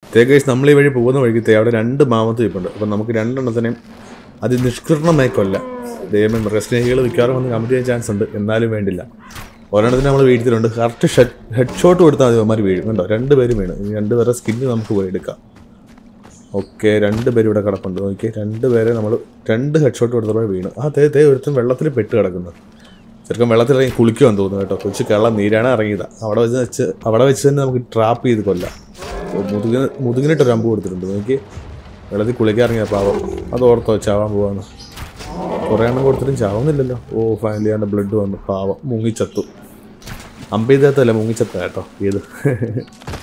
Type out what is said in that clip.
തേക്കേഴ്സ് നമ്മൾ ഈ വഴി പോകുന്ന വഴിക്ക് തേ അവിടെ രണ്ട് മാമത്ത് ഇപ്പുണ്ട് അപ്പം നമുക്ക് രണ്ടെണ്ണത്തിനെയും അത് നിഷ്കൃഷ്ണമായി കൊല്ലാം ദൈവം മൃഗസ്നേഹികൾ മിക്കവാറും വന്ന് കമൻറ്റ് ചെയ്യാൻ ചാൻസ് ഉണ്ട് എന്നാലും വേണ്ടില്ല ഒരെണ്ണത്തിന് നമ്മൾ വീഴ്ത്തിട്ടുണ്ട് കറക്റ്റ് ഷെഡ് ഹെഡ് ഷോട്ട് കൊടുത്താൽ മതി അവന്മാർ വീഴും കണ്ടോ രണ്ട് പേരും വീണ് ഇനി രണ്ട് പേരുടെ സ്കിന്ന് നമുക്ക് പോയി എടുക്കാം ഓക്കെ രണ്ട് പേര് ഇവിടെ കിടപ്പുണ്ട് നോക്കി രണ്ട് പേരെ നമ്മൾ രണ്ട് ഹെഡ് ഷോട്ട് കൊടുത്തപ്പോൾ വീണു ആ തേ തേ ഒരുത്തൻ വെള്ളത്തിൽ പെട്ട് കിടക്കുന്നു ചെറുക്കൻ വെള്ളത്തിൽ ഇറങ്ങി കുളിക്കുമെന്ന് തോന്നുന്നു കേട്ടോ കൊച്ചു കേരളം നീരാണ് ഇറങ്ങിയതാ അവിടെ വെച്ച് വെച്ച് അവിടെ വെച്ച് തന്നെ നമുക്ക് ട്രാപ്പ് ചെയ്ത് കൊല്ലാം ഓ, മുതുകിന് മുതുകിനിട്ട് ഒരു അമ്പ് കൊടുത്തിട്ടുണ്ട് നോക്കി വെള്ളത്തിൽ കുളിക്കാൻ ഇറങ്ങിയ പാവം അത് ഓർത്തോ ചാവാൻ പോവാന്ന് കുറേ എണ്ണം കൊടുത്തിട്ടും ചാവുന്നില്ലല്ലോ ഓ ഫൈനലി ആണ് ബ്ലഡ് വന്നു പാവം മുങ്ങിച്ചത്തു അമ്പ് ചെയ്താത്തല്ല മുങ്ങിച്ചത്ത കേട്ടോ ഇത്